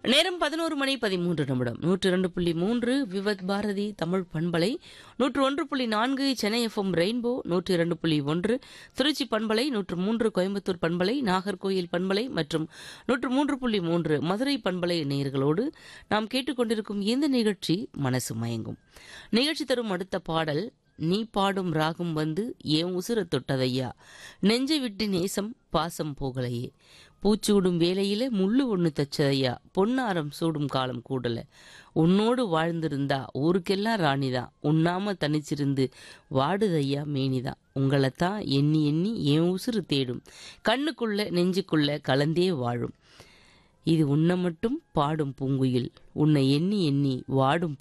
நேரம் பதினோரு மணி பதிமூன்று நிமிடம் நூற்று இரண்டு புள்ளி மூன்று விவத் பாரதி தமிழ் பண்பலை நூற்று ஒன்று புள்ளி நான்கு சென்னை எஃப்எம் ரெயின்போ நூற்று இரண்டு புள்ளி ஒன்று திருச்சி பண்பலை நூற்று மூன்று கோயம்புத்தூர் பண்பலை நாகர்கோயில் பண்பலை மற்றும் நூற்று மூன்று புள்ளி மூன்று மதுரை பண்பலை நேயர்களோடு நாம் கேட்டுக்கொண்டிருக்கும் இந்த நிகழ்ச்சி மனசு மயங்கும் நிகழ்ச்சி தரும் அடுத்த பாடல் நீ பாடும் ராகம் வந்து ஏன் உசுர தொட்டதையா நெஞ்சை விட்டு நேசம் பாசம் போகலையே பூச்சூடும் வேலையில முள்ளு ஒண்ணு தச்சதையா பொன்னாரம் சூடும் காலம் கூடல உன்னோடு வாழ்ந்திருந்தா ஊருக்கெல்லாம் ராணிதான் உண்ணாம தனிச்சிருந்து வாடுதையா மேனிதான் உங்களைத்தான் எண்ணி எண்ணி என் உசுறு தேடும் கண்ணுக்குள்ள நெஞ்சுக்குள்ள கலந்தே வாழும் இது உன்னை மட்டும் பாடும் பூங்குயில் உன்னை எண்ணி எண்ணி வாடும்